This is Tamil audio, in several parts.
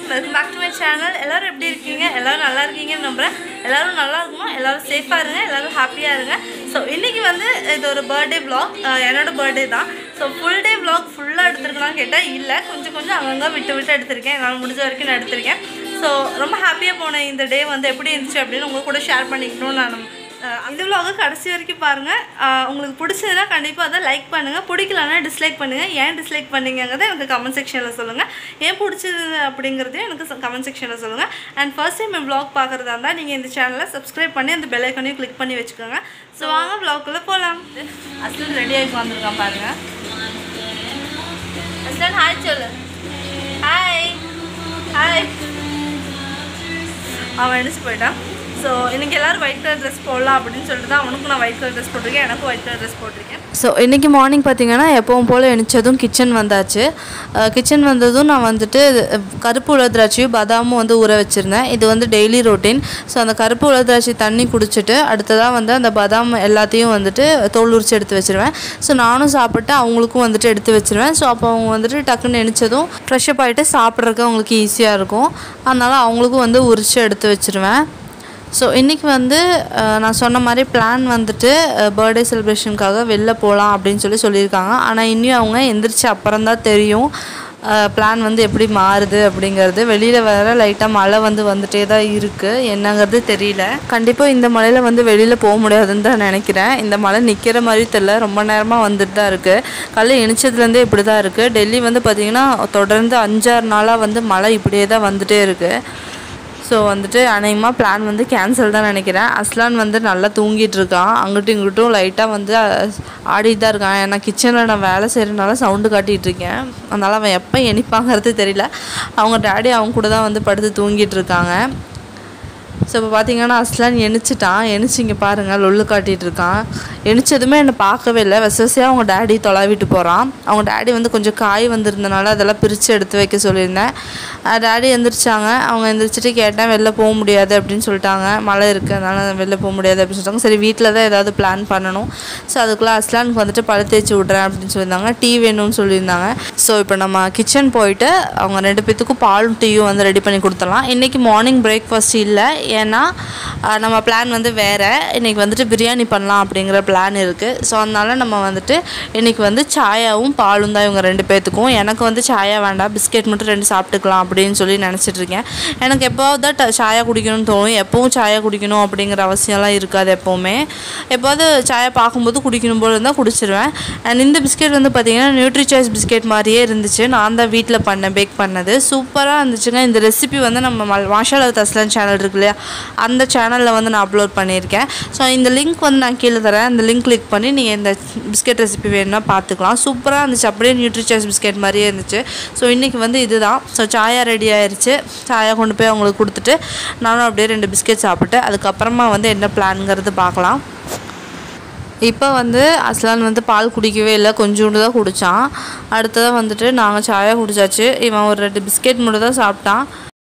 Welcome back to my channel எல்லாரும் எப்படி இருக்கீங்க எல்லாரும் நல்லா இருக்கீங்கன்னு நம்புறேன் எல்லாரும் நல்லா இருக்கணும் எல்லாரும் சேஃபாக இருங்க எல்லாரும் ஹாப்பியாக இருங்க ஸோ இன்னைக்கு வந்து இது ஒரு பர்த்டே vlog அஹ் என்னோட பர்த்டே தான் ஸோ ஃபுல் டே vlog ஃபுல்லாக எடுத்துருக்கலாம்னு கேட்டால் இல்லை கொஞ்சம் கொஞ்சம் அங்கங்கே விட்டு விட்டு எடுத்திருக்கேன் என்னால் முடிஞ்ச வரைக்கும் நான் எடுத்திருக்கேன் ஸோ ரொம்ப ஹாப்பியாக போன இந்த டே வந்து எப்படி இருந்துச்சு அப்படின்னு உங்க கூட ஷேர் பண்ணிக்கணும்னு நான் அஹ் இந்த vlog கடைசி வரைக்கும் பாருங்கள் உங்களுக்கு பிடிச்சதுன்னா கண்டிப்பாக அதை லைக் பண்ணுங்கள் பிடிக்கலன்னா டிஸ்லைக் பண்ணுங்கள் ஏன் டிஸ்லைக் பண்ணீங்கங்கிறத எனக்கு கமெண்ட் செக்ஷனில் சொல்லுங்கள் ஏன் பிடிச்சது அப்படிங்கிறதையும் எனக்கு கமெண்ட் செக்ஷனில் சொல்லுங்கள் அண்ட் ஃபர்ஸ்ட் டைம் என் vlog பார்க்குறதா இருந்தால் நீங்கள் இந்த சேனலை சப்ஸ்கிரைப் பண்ணி அந்த பெல் ஐக்கனையும் கிளிக் பண்ணி வச்சுக்கோங்க ஸோ வாங்க vlogக்குள்ளே போகலாம் அஸ்லன் ரெடி ஆகி வந்திருக்கான் பாருங்கள் அஸ்லன் ஹாய் சொல்லு ஹாய் ஹாய் அவன் அடிச்சு போயிட்டான் ஸோ இன்னைக்கு எல்லாரும் ஒயிட் கலர் ட்ரெஸ் போடலாம் அப்படின்னு சொல்லிட்டு தான் அவனுக்கும் நான் ஒயிட் கலர் ட்ரெஸ் போட்டிருக்கேன் எனக்கும் ஒயிட் கலர் ட்ரெஸ் போட்டிருக்கேன் ஸோ இன்றைக்கி மார்னிங் பார்த்தீங்கன்னா எப்பவும் போல் எழுந்ததும் கிச்சன் வந்தாச்சு கிச்சன் வந்ததும் நான் வந்துட்டு அஹ், கருப்பு உலர்திராட்சியும் பாதாமும் வந்து ஊற வச்சுருந்தேன் இது வந்து டெய்லி ரொட்டீன் ஸோ அந்த கருப்பு உலர்திராட்சி தண்ணி குடிச்சிட்டு அடுத்ததாக வந்து அந்த பாதாம் எல்லாத்தையும் வந்துட்டு தோல் உரிச்சு எடுத்து வச்சிருவேன் ஸோ நானும் சாப்பிட்டு அவங்களுக்கும் வந்துட்டு எடுத்து வச்சிருவேன் ஸோ அப்போ அவங்க வந்துட்டு டக்குன்னு எழுந்ததும் ஃப்ரெஷ்அப் ஆகிட்டு சாப்பிட்றதுக்கு அவங்களுக்கு ஈஸியாக இருக்கும் அதனால் அவங்களுக்கும் வந்து உரிச்சு எடுத்து வச்சிருவேன் ஸோ இன்றைக்கி வந்து அஹ், நான் சொன்ன மாதிரி பிளான் வந்துட்டு பர்த்டே செலிப்ரேஷனுக்காக வெளில போகலாம் அப்படின்னு சொல்லி சொல்லியிருக்காங்க ஆனால் இன்னும் அவங்க எந்திரிச்ச அப்புறம் தான் தெரியும் பிளான் வந்து எப்படி மாறுது அப்படிங்கிறது வெளியில் வேற லைட்டாக மழை வந்து வந்துட்டே தான் இருக்குது என்னங்கிறது தெரியல கண்டிப்பாக இந்த மழையில் வந்து வெளியில் போக முடியாதுன்னு தான் நினைக்கிறேன் இந்த மழை நிற்கிற மாதிரி தெரில ரொம்ப நேரமாக வந்துட்டு தான் இருக்குது காலைல இனிச்சதுலேருந்தே இப்படி தான் இருக்குது டெல்லி வந்து பார்த்திங்கன்னா தொடர்ந்து அஞ்சாறு நாளாக வந்து மழை இப்படியே தான் வந்துட்டே இருக்குது ஸோ வந்துட்டு அநேகமாக பிளான் வந்து கேன்சல் தான் நினைக்கிறேன் அஸ்லான் வந்து நல்லா தூங்கிட்டு இருக்கான் அங்கிட்டும் இங்கிட்டும் லைட்டாக வந்து அஹ், ஆடிட்டு தான் இருக்கான் ஏன்னா கிச்சனில் நான் வேலை செய்கிறனால சவுண்டு காட்டிகிட்டு இருக்கேன் அதனால் அவன் எப்போ எணிப்பாங்கிறது தெரியல அவங்க டேடி அவங்க கூட தான் வந்து படுத்து தூங்கிட்டு இருக்காங்க ஸோ இப்போ பார்த்தீங்கன்னா அஸ்லான் எணிச்சிட்டான் எணிச்சு இங்கே பாருங்கள் லொல்லு காட்டிகிட்டு இருக்கான் எணிச்சதுமே என்னை பார்க்கவே இல்லை விசவசியாக அவங்க டேடி தொலைவிட்டு போகிறான் அவங்க டேடி வந்து கொஞ்சம் காய் வந்திருந்தனால அதெல்லாம் பிரித்து எடுத்து வைக்க சொல்லியிருந்தேன் டேடி எந்திரிச்சாங்க அவங்க எந்திரிச்சிட்டு கேட்டேன் வெளில போக முடியாது அப்படின்னு சொல்லிட்டாங்க மழை இருக்குது அதனால் வெளில போக முடியாது அப்படின்னு சொல்லிட்டாங்க சரி வீட்டில் தான் ஏதாவது பிளான் பண்ணணும் ஸோ அதுக்குள்ளே அஸ்லானுக்கு வந்துட்டு பழ தேய்ச்சி விட்றேன் அப்படின்னு சொல்லியிருந்தாங்க டீ வேணும்னு சொல்லியிருந்தாங்க ஸோ இப்போ நம்ம கிச்சன் போயிட்டு அவங்க ரெண்டு பேத்துக்கும் பாலும் டீயும் வந்து ரெடி பண்ணி கொடுத்துடலாம் இன்றைக்கி மார்னிங் பிரேக்ஃபாஸ்ட் இல்லை ஏன்னா அஹ், நம்ம பிளான் வந்து வேறு இன்றைக்கி வந்துட்டு பிரியாணி பண்ணலாம் அப்படிங்கிற பிளான் இருக்குது ஸோ அதனால நம்ம வந்துட்டு இன்றைக்கி வந்து சாயாவும் பாலும் தான் இவங்க ரெண்டு பேர்த்துக்கும் எனக்கு வந்து சாயா வேண்டாம் பிஸ்கெட் மட்டும் ரெண்டு சாப்பிட்டுக்கலாம் அப்படின்னு சொல்லி நினச்சிட்டு இருக்கேன் எனக்கு எப்போவாவது தான் ட- சாயா குடிக்கணும்னு தோணும் எப்பவும் சாயா குடிக்கணும் அப்படிங்கிற அவசியம்லாம் இருக்காது எப்போவுமே எப்போது சாயா பார்க்கும்போது குடிக்கணும் போல இருந்தால் குடிச்சிருவேன் அண்ட் இந்த பிஸ்கெட் வந்து பார்த்தீங்கன்னா நியூட்ரி சாய்ஸ் பிஸ்கெட் மாதிரியே இருந்துச்சு நான் தான் வீட்டில் பண்ணேன் பேக் பண்ணது சூப்பராக இருந்துச்சுங்க இந்த ரெசிபி வந்து நம்ம மல் மாஷாலா தஸ்லான் சேனல் இருக்கு இல்லையா அந்த சேனலில் வந்து நான் அப்லோட் பண்ணியிருக்கேன் ஸோ இந்த லிங்க் வந்து நான் கீழே தரேன் அந்த லிங்க் கிளிக் பண்ணி நீங்கள் இந்த பிஸ்கெட் ரெசிபி வேணும்னா பார்த்துக்கலாம் சூப்பராக இருந்துச்சு அப்படியே நியூட்ரி சாய்ஸ் பிஸ்கெட் மாதிரியே இருந்துச்சு ஸோ இன்றைக்கி வந்து இதுதான் ஸோ சாயா ரெடி ஆயிருச்சு சாயா கொண்டு போய் அவங்களுக்கு கொடுத்துட்டு நானும் அப்படியே ரெண்டு பிஸ்கெட் சாப்பிட்டு அதுக்கப்புறமா வந்து என்ன பிளான்ங்கிறது பார்க்கலாம் இப்போ வந்து அஸ்லான் வந்து பால் குடிக்கவே இல்லை கொஞ்சோண்டு தான் குடித்தான் அடுத்ததாக வந்துட்டு நாங்கள் சாயா குடிச்சாச்சு இவன் ஒரு ரெண்டு பிஸ்கெட் மட்டும் தான் சாப்பிட்டான்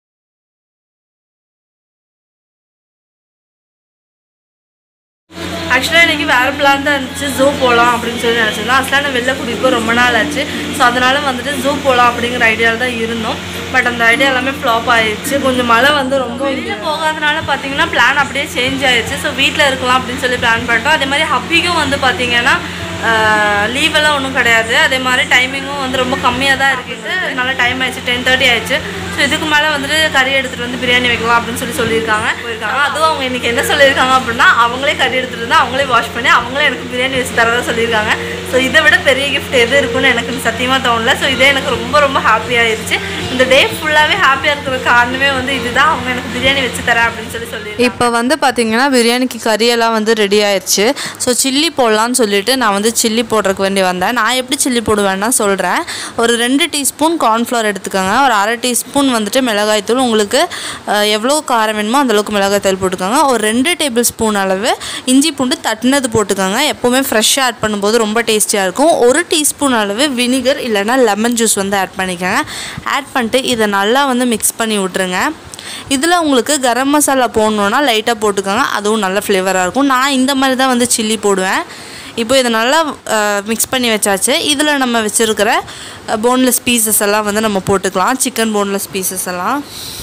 ஆக்சுவலாக இன்றைக்கி வேறு பிளான் தான் இருந்துச்சு ஜூ போகலாம் அப்படின்னு சொல்லி நினச்சிருந்தோம் அஸ்லான வெளில கூட்டிகிட்டு போய் ரொம்ப நாள் ஆச்சு ஸோ அதனால வந்துட்டு ஜூ போகலாம் அப்படிங்கிற ஐடியாவில் தான் இருந்தோம் பட் அந்த ஐடியா எல்லாமே ஃப்ளாப் ஆயிடுச்சு கொஞ்சம் மழை வந்து ரொம்ப வெளியில் போகாதனால பார்த்தீங்கன்னா பிளான் அப்படியே சேஞ்ச் ஆயிடுச்சு ஸோ வீட்டில் இருக்கலாம் அப்படின்னு சொல்லி பிளான் பண்ணிட்டோம் அதே மாதிரி ஹப்பிக்கும் வந்து பார்த்தீங்கன்னா லீவெல்லாம் ஒன்றும் கிடையாது அதே மாதிரி டைமிங்கும் வந்து ரொம்ப கம்மியாக தான் இருக்குது நல்ல டைம் ஆயிடுச்சு டென் தேர்ட்டி ஆயிடுச்சு ஸோ இதுக்கு மேலே வந்துட்டு கறி எடுத்துகிட்டு வந்து பிரியாணி வைக்கலாம் அப்படின்னு சொல்லி சொல்லியிருக்காங்க போயிருக்காங்க அதுவும் அவங்க இன்னைக்கு என்ன சொல்லியிருக்காங்க அப்படின்னா அவங்களே கறி எடுத்துகிட்டு வந்து அவங்களே வாஷ் பண்ணி அவங்களே எனக்கு பிரியாணி வச்சு தரதா சொல்லியிருக்காங்க ஸோ இதை விட பெரிய கிஃப்ட் எது இருக்குன்னு எனக்கு சத்தியமாக தோணல ஸோ இதே எனக்கு ரொம்ப ரொம்ப ஹாப்பி ஆயிடுச்சு இந்த டே ஃபுல்லாகவே ஹாப்பியாக இருக்கிற காரணமே வந்து இதுதான் அவங்க எனக்கு பிரியாணி வச்சு தரேன் அப்படின்னு சொல்லி சொல்லியிருக்காங்க இப்போ வந்து பார்த்தீங்கன்னா பிரியாணிக்கு கறியெல்லாம் வந்து ரெடி ஆயிடுச்சு ஸோ சில்லி போடலான்னு சொல்லிட்டு நான் வந்து சில்லி போடுறதுக்கு வேண்டி வந்தேன் நான் எப்படி சில்லி போடுவேன்னா சொல்கிறேன் ஒரு ரெண்டு டீஸ்பூன் கார்ன்ஃப்ளவர் எடுத்துக்கோங்க ஒரு அரை டீஸ்பூன் வந்துட்டு மிளகாய்த்தூள் உங்களுக்கு அஹ், எவ்வளோ காரம் வேணுமோ அந்தளவுக்கு மிளகாய்த்தூள் போட்டுக்கோங்க ஒரு ரெண்டு டேபிள் ஸ்பூன் அளவு இஞ்சி பூண்டு தட்டினது போட்டுக்கோங்க எப்போவுமே ஃப்ரெஷ்ஷாக ஆட் பண்ணும்போது ரொம்ப டேஸ்டியாக இருக்கும் ஒரு டீஸ்பூன் அளவு வினிகர் இல்லைன்னா லெமன் ஜூஸ் வந்து ஆட் பண்ணிக்கோங்க ஆட் பண்ணிட்டு இதை நல்லா வந்து மிக்ஸ் பண்ணி விட்ருங்க இதில் உங்களுக்கு கரம் மசாலா போடணுன்னா லைட்டாக போட்டுக்கோங்க அதுவும் நல்ல ஃப்ளேவராக இருக்கும் நான் இந்த மாதிரி தான் வந்து சில்லி போடுவேன் இப்போ இதை நல்லா மிக்ஸ் பண்ணி வச்சாச்சு இதில் நம்ம வச்சுருக்கிற போன்லெஸ் பீசஸ் எல்லாம் வந்து நம்ம போட்டுக்கலாம் சிக்கன் போன்லெஸ் பீசஸ் எல்லாம்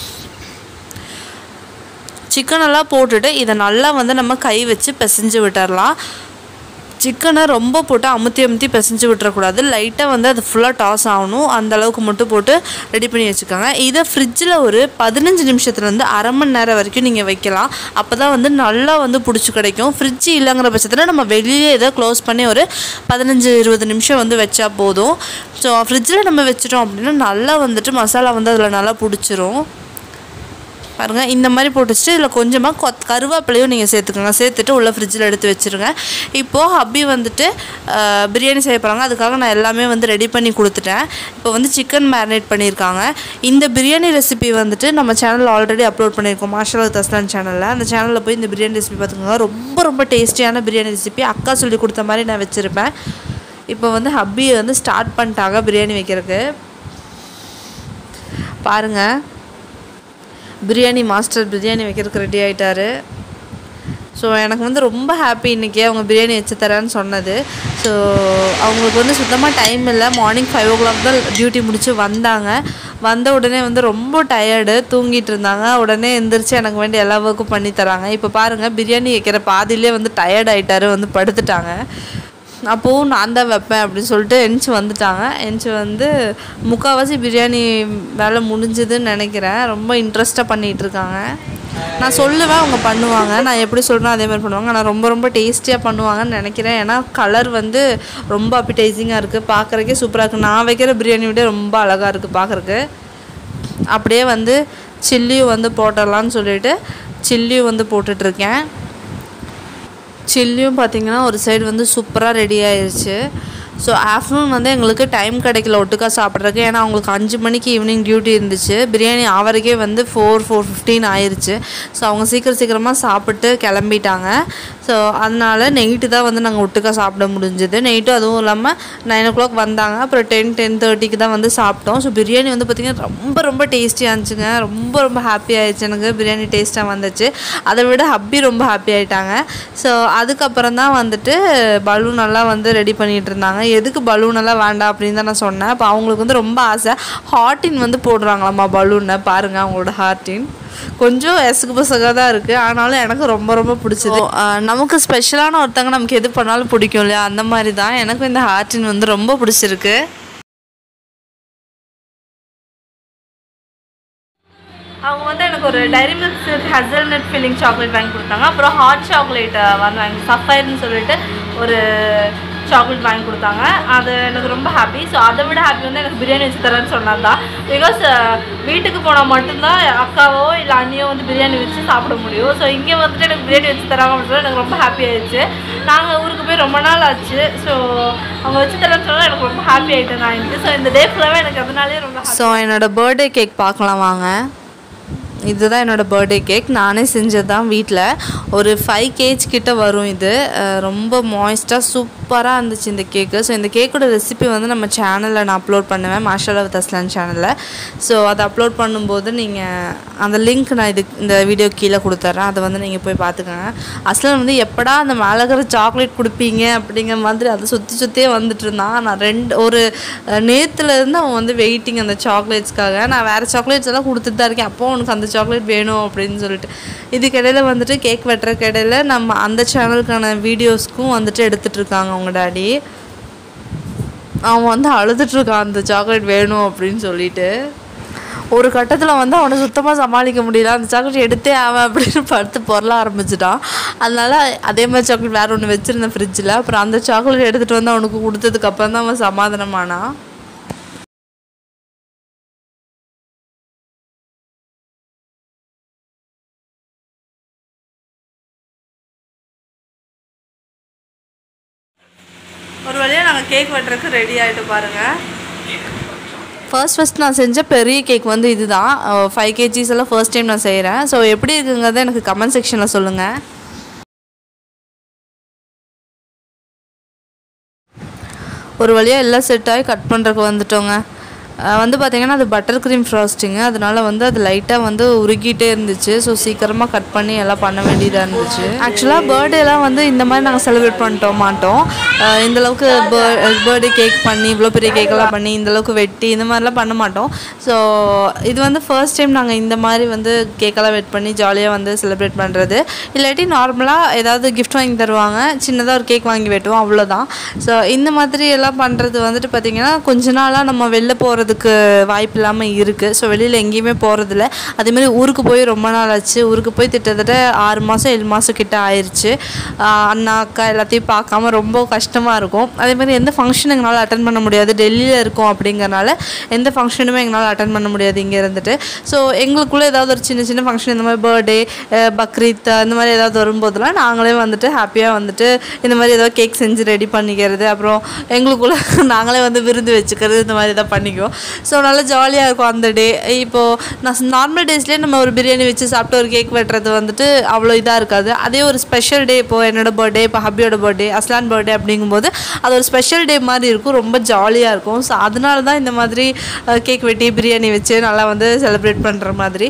சிக்கன் எல்லாம் போட்டுட்டு இதை நல்லா வந்து நம்ம கை வச்சு பிசைஞ்சு விட்டுறலாம் சிக்கனை ரொம்ப போட்டு அமுத்தி அமுத்தி பிசைஞ்சு விட்டுறக்கூடாது லைட்டாக வந்து அது ஃபுல்லாக டாஸ் ஆகணும் அந்த அளவுக்கு மட்டும் போட்டு ரெடி பண்ணி வச்சுக்கோங்க இதை ஃப்ரிட்ஜில் ஒரு பதினஞ்சு நிமிஷத்துலேருந்து அரை மணி நேரம் வரைக்கும் நீங்கள் வைக்கலாம் அப்போ தான் வந்து நல்லா வந்து பிடிச்சி கிடைக்கும் ஃப்ரிட்ஜ் இல்லைங்கிற பட்சத்தில் நம்ம வெளியே இதை க்ளோஸ் பண்ணி ஒரு பதினஞ்சு இருபது நிமிஷம் வந்து வச்சா போதும் ஸோ ஃப்ரிட்ஜில் நம்ம வச்சிட்டோம் அப்படின்னா நல்லா வந்துட்டு மசாலா வந்து அதில் நல்லா பிடிச்சிரும் பாருங்கள் இந்த மாதிரி போட்டு வச்சுட்டு இதில் கொஞ்சமாக கொத் கருவேப்பிலையும் நீங்கள் சேர்த்துக்கோங்க சேர்த்துட்டு உள்ள ஃப்ரிட்ஜில் எடுத்து வச்சுருங்க இப்போது ஹப்பி வந்துட்டு அஹ், பிரியாணி செய்ய போகிறாங்க அதுக்காக நான் எல்லாமே வந்து ரெடி பண்ணி கொடுத்துட்டேன் இப்போ வந்து சிக்கன் மேரினேட் பண்ணியிருக்காங்க இந்த பிரியாணி ரெசிபி வந்துட்டு நம்ம சேனலில் ஆல்ரெடி அப்லோட் பண்ணியிருக்கோம் மாஷாலா தஸ்லான் சேனலில் அந்த சேனலில் போய் இந்த பிரியாணி ரெசிபி பார்த்துக்கோங்க ரொம்ப ரொம்ப டேஸ்டியான பிரியாணி ரெசிபி அக்கா சொல்லி கொடுத்த மாதிரி நான் வச்சுருப்பேன் இப்போ வந்து ஹப்பி வந்து ஸ்டார்ட் பண்ணிட்டாங்க பிரியாணி வைக்கிறதுக்கு பாருங்கள் பிரியாணி மாஸ்டர் பிரியாணி வைக்கிறதுக்கு ரெடி ஆகிட்டாரு ஸோ எனக்கு வந்து ரொம்ப ஹாப்பி இன்றைக்கி அவங்க பிரியாணி வச்சு தரேன்னு சொன்னது ஸோ அவங்களுக்கு வந்து சுத்தமாக டைம் இல்லை மார்னிங் ஃபைவ் ஓ கிளாக் தான் டியூட்டி முடிச்சு வந்தாங்க வந்த உடனே வந்து ரொம்ப டயர்டு தூங்கிட்டு இருந்தாங்க உடனே எந்திரிச்சு எனக்கு வேண்டிய எல்லா ஒர்க்கும் பண்ணி தராங்க இப்போ பாருங்கள் பிரியாணி வைக்கிற பாதியிலே வந்து டயர்ட் ஆயிட்டாரு வந்து படுத்துட்டாங்க அப்போவும் நான் தான் வைப்பேன் அப்படின்னு சொல்லிட்டு எந்திச்சு வந்துட்டாங்க எந்திச்சு வந்து முக்கால்வாசி பிரியாணி வேலை முடிஞ்சுதுன்னு நினைக்கிறேன் ரொம்ப இன்ட்ரெஸ்ட்டாக பண்ணிகிட்டு இருக்காங்க நான் சொல்லுவேன் அவங்க பண்ணுவாங்க நான் எப்படி சொல்கிறேன் அதே மாதிரி பண்ணுவாங்க ஆனால் ரொம்ப ரொம்ப டேஸ்டியாக பண்ணுவாங்கன்னு நினைக்கிறேன் ஏன்னா கலர் வந்து ரொம்ப அப்பிடைசிங்காக இருக்குது பார்க்குறக்கே சூப்பராக இருக்குது நான் வைக்கிற பிரியாணி விட ரொம்ப அழகாக இருக்குது பார்க்குறக்கு அப்படியே வந்து சில்லியும் வந்து போட்டுடலான்னு சொல்லிட்டு சில்லியும் வந்து போட்டுட்ருக்கேன் சில்லியும் பார்த்தீங்கன்னா ஒரு சைடு வந்து சூப்பராக ரெடி ஆயிருச்சு ஸோ ஆஃப்டர்நூன் வந்து எங்களுக்கு டைம் கிடைக்கல ஒட்டுக்கா சாப்பிட்றதுக்கு ஏன்னா அவங்களுக்கு அஞ்சு மணிக்கு ஈவினிங் டியூட்டி இருந்துச்சு பிரியாணி ஆவறக்கே வந்து ஃபோர் ஃபோர் ஃபிஃப்டீன் ஆயிருச்சு ஸோ அவங்க சீக்கிரம் சீக்கிரமாக சாப்பிட்டு கிளம்பிட்டாங்க ஸோ அதனால நைட்டு தான் வந்து நாங்கள் ஒட்டுக்கா சாப்பிட முடிஞ்சுது நைட்டும் அதுவும் இல்லாமல் நைன் ஓ கிளாக் வந்தாங்க அப்புறம் டென் டென் தேர்ட்டிக்கு தான் வந்து சாப்பிட்டோம் ஸோ பிரியாணி வந்து பார்த்திங்கன்னா ரொம்ப ரொம்ப டேஸ்டியாக இருந்துச்சுங்க ரொம்ப ரொம்ப ஹாப்பி ஆயிடுச்சு எனக்கு பிரியாணி டேஸ்ட்டாக வந்துச்சு அதை விட ஹப்பி ரொம்ப ஹாப்பி ஆயிட்டாங்க ஸோ அதுக்கப்புறம் தான் வந்துட்டு பலூன் எல்லாம் வந்து ரெடி பண்ணிகிட்டு இருந்தாங்க எதுக்கு பலூன் எல்லாம் வேண்டாம் அப்படின்னு தான் நான் சொன்னேன் இப்போ அவங்களுக்கு வந்து ரொம்ப ஆசை ஹார்டின் வந்து போடுறாங்களாம்மா பலூனை பாருங்கள் அவங்களோட ஹார்டின் கொஞ்சம் எசுக்கு பசகாக தான் இருக்குது ஆனாலும் எனக்கு ரொம்ப ரொம்ப பிடிச்சது ஆஹ் நமக்கு ஸ்பெஷலான ஒருத்தங்க நமக்கு எது பண்ணாலும் பிடிக்கும் இல்லையா அந்த மாதிரி தான் எனக்கும் இந்த ஹார்டின் வந்து ரொம்ப பிடிச்சிருக்கு அவங்க வந்து எனக்கு ஒரு Dairy Milk Silk hazelnut filling chocolate வாங்கி கொடுத்தாங்க அப்புறம் ஹாட் சாக்லேட் வந்து வாங்கி சஃபயர்னு சொல்லிட்டு ஒரு சாக்லேட் வாங்கி கொடுத்தாங்க அது எனக்கு ரொம்ப ஹாப்பி ஸோ அதை விட ஹாப்பி வந்து எனக்கு பிரியாணி வச்சு தரேன்னு சொன்னது தான் பிகாஸ் வீட்டுக்கு போனால் மட்டும்தான் அக்காவோ இல்லை அண்ணியோ வந்து பிரியாணி வச்சு சாப்பிட முடியும் ஸோ இங்கே வந்துட்டு எனக்கு பிரியாணி வச்சு தராங்க அப்படின்னு சொல்லி எனக்கு ரொம்ப ஹாப்பி ஆயிடுச்சு நாங்கள் ஊருக்கு போய் ரொம்ப நாள் ஆச்சு ஸோ அவங்க வச்சு தரேன்னு சொன்னால் எனக்கு ரொம்ப ஹாப்பி ஆகிட்டேன் நான் இன்னைக்கு ஸோ இந்த டே ஃபுல்லாகவே எனக்கு அதனாலே ரொம்ப happy. ஸோ என்னோட பர்த்டே கேக் பார்க்கலாம் வாங்க இதுதான் என்னோட பர்த்டே கேக் நானே செஞ்சது தான் வீட்டில் ஒரு ஃபைவ் கேஜ் கிட்ட வரும் இது அஹ் ரொம்ப மாய்ஸ்டாக சூப்பராக இருந்துச்சு இந்த கேக்கு ஸோ இந்த கேக்கோட ரெசிபி வந்து நம்ம சேனலில் நான் அப்லோட் பண்ணுவேன் மாஷாலா வித் அஸ்லான் சேனலில் ஸோ அதை அப்லோட் பண்ணும்போது நீங்கள் அந்த லிங்க் நான் இது இந்த வீடியோ கீழே கொடுத்துட்றேன் அதை வந்து நீங்கள் போய் பார்த்துக்கோங்க அஸ்லான் வந்து எப்படா அந்த மேலே இருக்கிற சாக்லேட் கொடுப்பீங்க அப்படிங்கிற மாதிரி அதை சுற்றி சுற்றியே வந்துட்டு இருந்தான் நான் ரெண்டு ஒரு அஹ், நேத்துல இருந்து அவன் வந்து வெயிட்டிங் அந்த சாக்லேட்ஸ்க்காக நான் வேறு சாக்லேட்ஸ் எல்லாம் கொடுத்துட்டு தான் இருக்கேன் அப்போ உனக்கு அந்த சாக்லேட் வேணும் அப்படின்னு சொல்லிட்டு இதுக்கிடையில வந்துட்டு கேக் வெட்டுறக்கு இடையில நம்ம அந்த சேனலுக்கான வீடியோஸ்க்கும் வந்துட்டு எடுத்துட்டு இருக்காங்க அவங்க டாடி அவன் வந்து அழுதுட்டு இருக்கான் அந்த சாக்லேட் வேணும் அப்படின்னு சொல்லிட்டு ஒரு கட்டத்தில் வந்து அவனை சுத்தமாக சமாளிக்க முடியல அந்த சாக்லேட் எடுத்தே அவன் அப்படின்னு படுத்து பொருள ஆரம்பிச்சிட்டான் அதனால அதே மாதிரி சாக்லேட் வேற ஒன்று வச்சுருந்தேன் ஃப்ரிட்ஜில் அப்புறம் அந்த சாக்லேட் எடுத்துகிட்டு வந்து அவனுக்கு கொடுத்ததுக்கு அப்புறம் தான் அவன் சமாதானமானான் ஒரு வழியாக நாங்கள் கேக் வெட்டுறதுக்கு ரெடி ஆகிட்டு பாருங்கள் ஃபர்ஸ்ட் ஃபர்ஸ்ட் நான் செஞ்ச பெரிய கேக் வந்து இதுதான் ஃபைவ் கேஜிஸ் எல்லாம் ஃபர்ஸ்ட் டைம் நான் செய்கிறேன் ஸோ எப்படி இருக்குங்கிறத எனக்கு கமெண்ட் செக்ஷனில் சொல்லுங்கள் ஒரு வழியாக எல்லாம் செட் ஆகி கட் பண்ணுறதுக்கு வந்துட்டோங்க அஹ் வந்து பார்த்திங்கன்னா அது பட்டர் க்ரீம் ஃப்ராஸ்டிங்கு அதனால வந்து அது லைட்டாக வந்து உருகிட்டே இருந்துச்சு ஸோ சீக்கிரமாக கட் பண்ணி எல்லாம் பண்ண வேண்டியதாக இருந்துச்சு ஆக்சுவலாக பர்த்டேலாம் வந்து இந்த மாதிரி நாங்கள் செலிப்ரேட் பண்ணிட்டோம் மாட்டோம் அஹ் இந்த அளவுக்கு பர்த்டே கேக் பண்ணி இவ்வளோ பெரிய கேக்கெல்லாம் பண்ணி இந்த அளவுக்கு வெட்டி இந்த மாதிரிலாம் பண்ண மாட்டோம் ஸோ இது வந்து ஃபர்ஸ்ட் டைம் நாங்கள் இந்த மாதிரி வந்து கேக்கெல்லாம் வெட் பண்ணி ஜாலியாக வந்து செலிப்ரேட் பண்ணுறது இல்லாட்டி நார்மலாக ஏதாவது கிஃப்ட் வாங்கி தருவாங்க சின்னதாக ஒரு கேக் வாங்கி வெட்டுவோம் அவ்வளோதான் ஸோ இந்த மாதிரி எல்லாம் பண்ணுறது வந்துட்டு பார்த்திங்கன்னா கொஞ்ச நாளாக நம்ம வெளில போகிறதுக்கு வாய்ப்பு இல்லாமல் இருக்குது ஸோ வெளியில் எங்கேயுமே போகிறதில்ல அதேமாதிரி ஊருக்கு போய் ரொம்ப நாள் ஆச்சு ஊருக்கு போய் கிட்டத்தட்ட ஆறு மாதம் ஏழு மாதம் கிட்ட ஆயிடுச்சு ஆஹ் அண்ணா அக்கா எல்லாத்தையும் பார்க்காம ரொம்ப கஷ்டமாக இருக்கும் அதேமாதிரி எந்த ஃபங்க்ஷன் எங்களால் அட்டன் பண்ண முடியாது டெல்லியில் இருக்கோம் அப்படிங்கறனால எந்த ஃபங்க்ஷனுமே எங்களால் அட்டன் பண்ண முடியாது இங்கே இருந்துட்டு ஸோ எங்களுக்குள்ளே ஏதாவது ஒரு சின்ன சின்ன ஃபங்க்ஷன் இந்த மாதிரி பர்த்டே பக்ரீத் இந்த மாதிரி ஏதாவது வரும்போதெல்லாம் நாங்களே வந்துட்டு ஹாப்பியாக வந்துட்டு இந்த மாதிரி ஏதாவது கேக் செஞ்சு ரெடி பண்ணிக்கிறது அப்புறம் எங்களுக்குள்ள நாங்களே வந்து விருந்து வச்சுக்கிறது இந்த மாதிரி தான் பண்ணிக்குவோம் ஸோ நல்லா ஜாலியாக இருக்கும் அந்த டே இப்போது நான் நார்மல் டேஸ்லேயே நம்ம ஒரு பிரியாணி வச்சு சாப்பிட்டு ஒரு கேக் வெட்டுறது வந்துட்டு அவ்வளோ இதாக இருக்காது அதே ஒரு ஸ்பெஷல் டே இப்போது என்னோட பர்த்டே இப்போ ஹப்பியோட பர்த்டே அஸ்லான் பர்த்டே அப்படிங்கும்போது அது ஒரு ஸ்பெஷல் டே மாதிரி இருக்கும் ரொம்ப ஜாலியாக இருக்கும் ஸோ அதனால தான் இந்த மாதிரி கேக் வெட்டி பிரியாணி வச்சு நல்லா வந்து செலிப்ரேட் பண்ணுற மாதிரி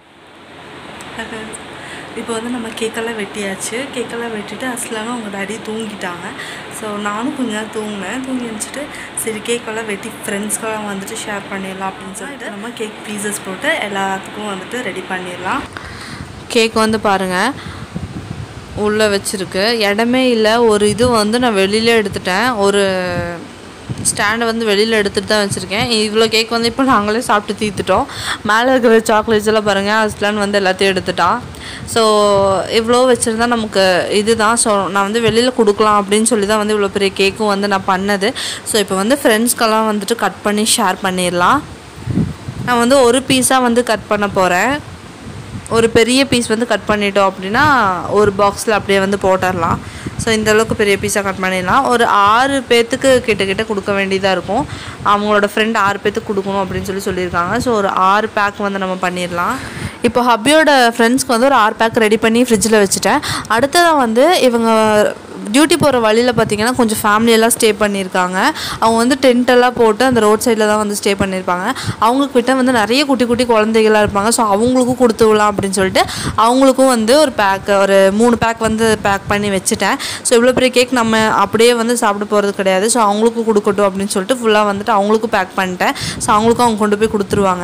இப்போ வந்து நம்ம கேக்கெல்லாம் வெட்டியாச்சு கேக்கெல்லாம் வெட்டிட்டு அஸ்லானும் அவங்க டாடி தூங்கிட்டாங்க ஸோ நானும் கொஞ்ச நேரம் தூங்கினேன் தூங்கி எழுந்துட்டு சரி கேக்கெல்லாம் வெட்டி ஃப்ரெண்ட்ஸ்க்கெல்லாம் வந்துட்டு ஷேர் பண்ணிடலாம் அப்படின்னு சொல்லிட்டு நம்ம கேக் பீசஸ் போட்டு எல்லாத்துக்கும் வந்துட்டு ரெடி பண்ணிடலாம் கேக் வந்து பாருங்கள் உள்ளே வச்சுருக்கு இடமே இல்லை ஒரு இது வந்து நான் வெளியில எடுத்துட்டேன் ஒரு ஸ்டாண்டை வந்து வெளியில் எடுத்துகிட்டு தான் வச்சுருக்கேன் இவ்வளோ கேக் வந்து இப்போ நாங்களே சாப்பிட்டு தீர்த்துட்டோம் மேலே இருக்கிற சாக்லேட்ஸ் எல்லாம் பாருங்கள் அஸ்லான் வந்து எல்லாத்தையும் எடுத்துட்டான் ஸோ இவ்வளோ வச்சுருந்தா நமக்கு இதுதான் ஸோ நான் வந்து வெளியில் கொடுக்கலாம் அப்படின்னு சொல்லி தான் வந்து இவ்வளோ பெரிய கேக்கும் வந்து நான் பண்ணது ஸோ இப்போ வந்து ஃப்ரெண்ட்ஸ்க்கெல்லாம் வந்துட்டு கட் பண்ணி ஷேர் பண்ணிடலாம் நான் வந்து ஒரு பீஸாக வந்து கட் பண்ண போகிறேன் ஒரு பெரிய பீஸ் வந்து கட் பண்ணிட்டோம் அப்படின்னா ஒரு பாக்ஸில் அப்படியே வந்து போட்டுடலாம் ஸோ இந்த அளவுக்கு பெரிய பீஸாக கட் பண்ணிடலாம் ஒரு ஆறு பேர்த்துக்கு கிட்ட கிட்ட கொடுக்க வேண்டியதாக இருக்கும் அவங்களோட ஃப்ரெண்ட் ஆறு பேர்த்துக்கு கொடுக்கணும் அப்படின்னு சொல்லி சொல்லியிருக்காங்க ஸோ ஒரு ஆறு பேக் வந்து நம்ம பண்ணிடலாம் இப்போ ஹப்பியோட ஃப்ரெண்ட்ஸ்க்கு வந்து ஒரு ஆறு பேக் ரெடி பண்ணி ஃப்ரிட்ஜில் வச்சுட்டேன் அடுத்ததாக வந்து இவங்க டியூட்டி போகிற வழியில் பார்த்தீங்கன்னா கொஞ்சம் ஃபேமிலியெல்லாம் ஸ்டே பண்ணியிருக்காங்க அவங்க வந்து டென்ட் எல்லாம் போட்டு அந்த ரோட் சைடில் தான் வந்து ஸ்டே பண்ணியிருப்பாங்க அவங்க கிட்ட வந்து நிறைய குட்டி குட்டி குழந்தைகளாக இருப்பாங்க ஸோ அவங்களுக்கும் கொடுத்து விடலாம் அப்படின்னு சொல்லிட்டு அவங்களுக்கும் வந்து ஒரு பேக் ஒரு மூணு பேக் வந்து பேக் பண்ணி வச்சுட்டேன் ஸோ இவ்வளோ பெரிய கேக் நம்ம அப்படியே வந்து சாப்பிட போகிறது கிடையாது ஸோ அவங்களுக்கும் கொடுக்கட்டும் அப்படின்னு சொல்லிட்டு ஃபுல்லாக வந்துட்டு அவங்களுக்கும் பேக் பண்ணிட்டேன் ஸோ அவங்களுக்கும் அவங்க கொண்டு போய் கொடுத்துருவாங்க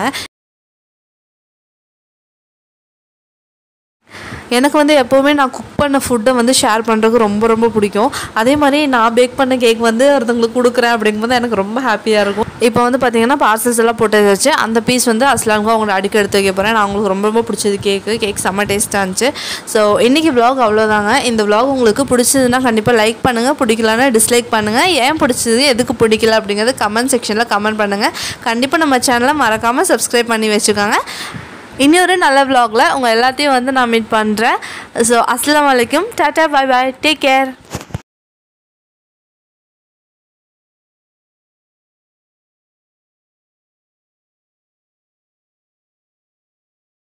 எனக்கு வந்து எப்போவுமே நான் குக் பண்ண ஃபுட்டை வந்து ஷேர் பண்ணுறதுக்கு ரொம்ப ரொம்ப பிடிக்கும் அதே மாதிரி நான் பேக் பண்ண கேக் வந்து ஒருத்தவங்களுக்கு கொடுக்குறேன் அப்படிங்கும்போது எனக்கு ரொம்ப ஹாப்பியாக இருக்கும் இப்போ வந்து பார்த்தீங்கன்னா பார்சல்ஸ் எல்லாம் போட்டு வச்சு அந்த பீஸ் வந்து அஸ்லாமுக்கும் அவங்களோட அடிக்க எடுத்து வைக்க போகிறேன் நான் அவங்களுக்கு ரொம்ப ரொம்ப பிடிச்சது கேக்கு கேக் செம்ம டேஸ்ட்டாக இருந்துச்சு ஸோ இன்றைக்கி vlog அவ்வளோதாங்க இந்த vlog உங்களுக்கு பிடிச்சதுன்னா கண்டிப்பாக லைக் பண்ணுங்கள் பிடிக்கலன்னா டிஸ்லைக் பண்ணுங்கள் ஏன் பிடிச்சது எதுக்கு பிடிக்கல அப்படிங்கிறது கமெண்ட் செக்ஷனில் கமெண்ட் பண்ணுங்கள் கண்டிப்பாக நம்ம சேனலை மறக்காமல் சப்ஸ்கிரைப் பண்ணி வச்சுக்கோங்க இன்னொரு நல்ல vlogல உங்கள் எல்லாத்தையும் வந்து நான் மீட் பண்ணுறேன் ஸோ அஸ்ஸலாமு அலைக்கும் tata bye bye take care